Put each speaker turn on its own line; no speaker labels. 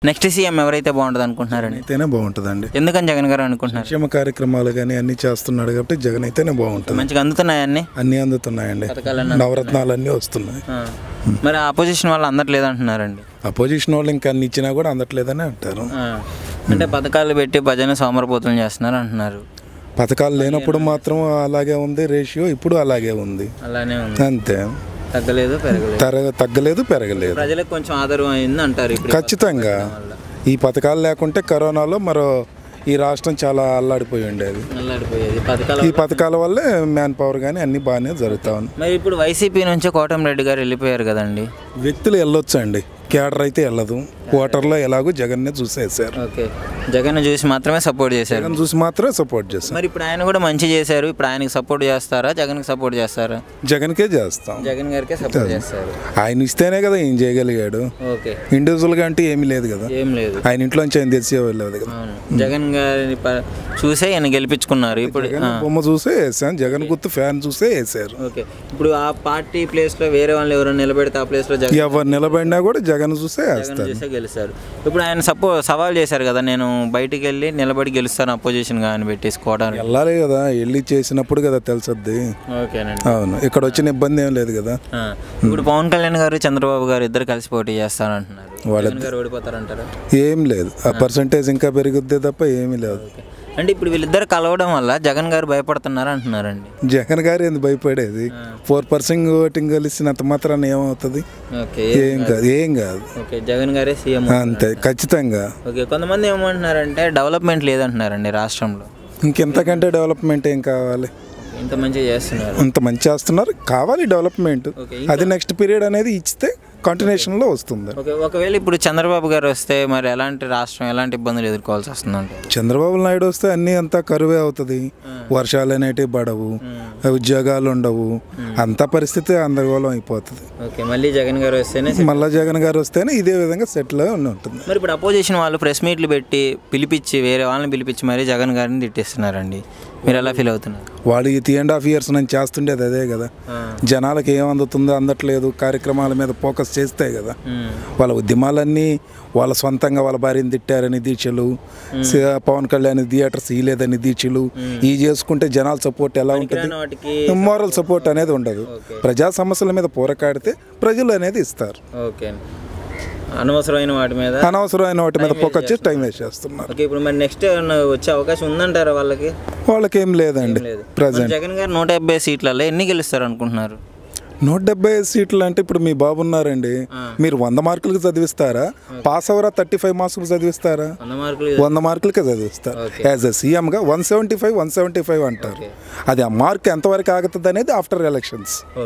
Next CM ఎవరైతే బాగుంటుంది అనుకుంటున్నారండి
అయితేనే బాగుంటుందండి
ఎందుకని జగన్ గారు అనుకుంటున్నారు
సంక్షేమ కార్యక్రమాలు కానీ అన్ని చేస్తున్నాడు కాబట్టి జగన్ అయితేనే బాగుంటుంది
మంచిగా అందుతున్నాయన్ని
అన్నీ అందుతున్నాయండి
పథకాలన్నీ
నవరత్నాలు అన్నీ వస్తున్నాయి
ఆ. మరి ఆపోజిషన్ వాళ్ళు అందట్లేదు అంటున్నారండి
అపోజిషన్ వాళ్ళు ఇంకా అన్ని ఇచ్చినా కూడా అందట్లేదని అంటారు
ఆ. అంటే పథకాలు పెట్టి భజన సోమరపోతులు చేస్తున్నారు అంటున్నారు
పథకాలు లేనప్పుడు మాత్రం అలాగే ఉంది రేషియో ఇప్పుడు అలాగే ఉంది
అలానే ఉంది
అంతే
తగ్గలేదు పెరగలేదు
తర తగ్గలేదు పెరగలేదు
ప్రజలకు కొంచెం ఆధారం అయింది అంటారు ఇప్పుడు ఈ
ఖచ్చితంగా ఈ పథకాలు లేకుంటే కరోనాలో మరో ఈ రాష్ట్రం చాలా అల్లాడిపోయి ఉండేది
అల్లాడిపోయేది పథకాలు
ఈ పథకాల వల్లే మ్యాన్ పవర్ కానీ అన్ని బాగానే జరుగుతా ఉంది
మరి ఇప్పుడు వైసీపీ నుంచి కోటమిరెడ్డి గారు వెళ్ళిపోయారు కదండి
వ్యక్తులు వెళ్ళొచ్చు అండి కేడర్ అయితే వెళ్ళదు ఓటర్లో ఎలాగో జగన్నే చూసేసారు
ఓకే జగన్ చూసి మాత్రమే సపోర్ట్ చేశారు
జగన్ చూసి మాత్రమే సపోర్ట్ చేస్తాం
మరి ఇప్పుడు ఆయన కూడా మంచి చేశారు ఇప్పుడు ఆయనకి సపోర్ట్ చేస్తారా జగన్కి సపోర్ట్ చేస్తారా
జగన్కే చేస్తాం
జగన్ గారికే సపోర్ట్ చేస్తారు
ఆయన ఇస్తేనే కదా ఏం చేయగలిగాడు
ఓకే
ఇండివిజువల్గా అంటే ఏమీ లేదు కదా
ఏం లేదు
ఆయన ఇంట్లోంచి ఆయన తెచ్చే వెళ్ళలేదు కదా
అవును జగన్ గారి ప- చూసే ఆయన గెలిపించుకున్నారు ఇప్పుడు
జగన్ బొమ్మ చూసే వేసాను జగన్ గుర్తు ఫ్యాన్ చూసే వేసారు
ఓకే ఇప్పుడు ఆ పార్టీ ప్లేస్ లో వేరే వాళ్ళు ఎవరైనా నిలబెడితే ఆ ప్లేస్ లో జగన్
ఎవరు నిలబడినా కూడా జగన్ చూసే
జగన్
వేస్తారు
చూసే గెలుస్తారు ఇప్పుడు ఆయన సపో సవాల్ చేశారు కదా నేను బయటికి వెళ్ళి నిలబడి గెలుస్తాను అపోజిషన్ గా అని పెట్టేసుకోవడానికి
వెళ్ళాలి కదా వెళ్ళి చేసినప్పుడు కదా తెలుసద్ది
ఓకేనండి
అవును ఇక్కడ వచ్చిన ఇబ్బంది ఏం లేదు కదా
ఆ, ఇప్పుడు పవన్ కళ్యాణ్ గారు చంద్రబాబు గారు ఇద్దరు కలిసి పోటీ చేస్తారంటున్నారు జగన్ గారు ఓడిపోతారంటారా
ఏం లేదు ఆ పర్సంటేజ్ ఇంకా పెరుగుద్ది తప్ప ఏమీ లేదు
ఓకే. అంటే ఇప్పుడు వీళ్ళిద్దరు కలవడం వల్ల జగన్ గారు భయపడుతున్నారు అంటున్నారండి
జగన్ గారు ఎందుకు భయపడేది ఫోర్ పర్సెంట్ ఓటింగ్ కలిసినంత మాత్రాన ఏమవుతుంది
ఓకే
ఏం కాదు ఏం కాదు
ఓకే జగన్ గారే సీఎం
అంతే ఖచ్చితంగా
ఓకే కొంతమంది ఏమంటున్నారంటే డెవలప్మెంట్ లేదంటున్నారండి రాష్ట్రంలో
ఇంకెంతకంటే డెవలప్మెంట్ ఏం కావాలి
ఇంత మంచిగా చేస్తున్నారు
అంత మంచి చేస్తున్నారు కావాలి డెవలప్మెంట్
ఓకే
అది నెక్స్ట్ పీరియడ్ అనేది ఇచ్చితే కంటిన్యూషన్లో వస్తుంది
ఓకే ఒకవేళ ఇప్పుడు చంద్రబాబు గారు వస్తే మరి ఎలాంటి రాష్ట్రం ఎలాంటి ఇబ్బందులు ఎదుర్కోవాల్సి వస్తుందంటే
చంద్రబాబు నాయుడు వస్తే అన్నీ అంతా కరువే అవుతుంది వర్షాలు అనేటివి పడవు ఉద్యోగాలు ఉండవు అంతా పరిస్థితి అందరిగోళం అయిపోతుంది
ఓకే మళ్ళీ జగన్ గారు వస్తేనే
మళ్ళా జగన్ గారు వస్తేనే ఇదే విధంగా సెటిల్ ఉంటుంది
మరి ఇప్పుడు అపోజిషన్ వాళ్ళు ప్రెస్ మీట్లు పెట్టి పిలిపించి వేరే వాళ్ళని పిలిపించి మరీ జగన్ గారిని తిట్టేస్తున్నారండి మీరు ఎలా ఫీల్ అవుతున్నారు
వాళ్ళు ఈ త్రీ అండ్ హాఫ్ ఇయర్స్ నుంచి చేస్తుండేది అదే కదా జనాలకు ఏం అందుతుందో అందట్లేదు కార్యక్రమాల మీద ఫోకస్ చేస్తే కదా
మ్మ్.
వాళ్ళ ఉద్యమాలన్నీ వాళ్ళ సొంతంగా వాళ్ళ భార్యని తిట్టారని దీక్షలు సి- పవన్ కళ్యాణ్ థియేటర్స్ ఇయలేదని దీక్షలు ఈ చేసుకుంటే జనాల సపోర్ట్ ఎలా ఉంటుంది
ఇలాంటి వాటికి
మోరల్ సపోర్ట్ అనేది ఉండదు ప్రజా సమస్యల మీద పోరాడితే ప్రజలు అనేది ఇస్తారు
ఓకే అనవసరమైన వాటి మీద
అనవసరమైన వాటి మీద ఫోకస్ చేసి టైం వేస్ట్ చేస్తున్నారు
ఓకే ఇప్పుడు మరి నెక్స్ట్ ఏమన్నా వచ్చే అవకాశం ఉందంటారా వాళ్ళకి
వాళ్ళకి ఏం లేదండి
లేదు
ప్రజెంట్
జగన్ గారు నూట డెబ్బై సీట్లలో ఎన్ని గెలుస్తారు అనుకుంటున్నారు
నూట డెబ్బై ఐదు సీట్లు అంటే ఇప్పుడు మీ బాబు ఉన్నారండి మీరు వంద మార్కులకు చదివిస్తారా పాస్ అవరా థర్టీ ఫైవ్ మార్కులు చదివిస్తారా
వంద మార్కులు
వంద మార్కులకే చదివిస్తారు యాజ్ ఎ సీఎంగా one seventy five one seventy five అంటారు అది ఆ మార్క్ ఎంతవరకు ఆగుతుంది అనేది ఆఫ్టర్ ఎలక్షన్స్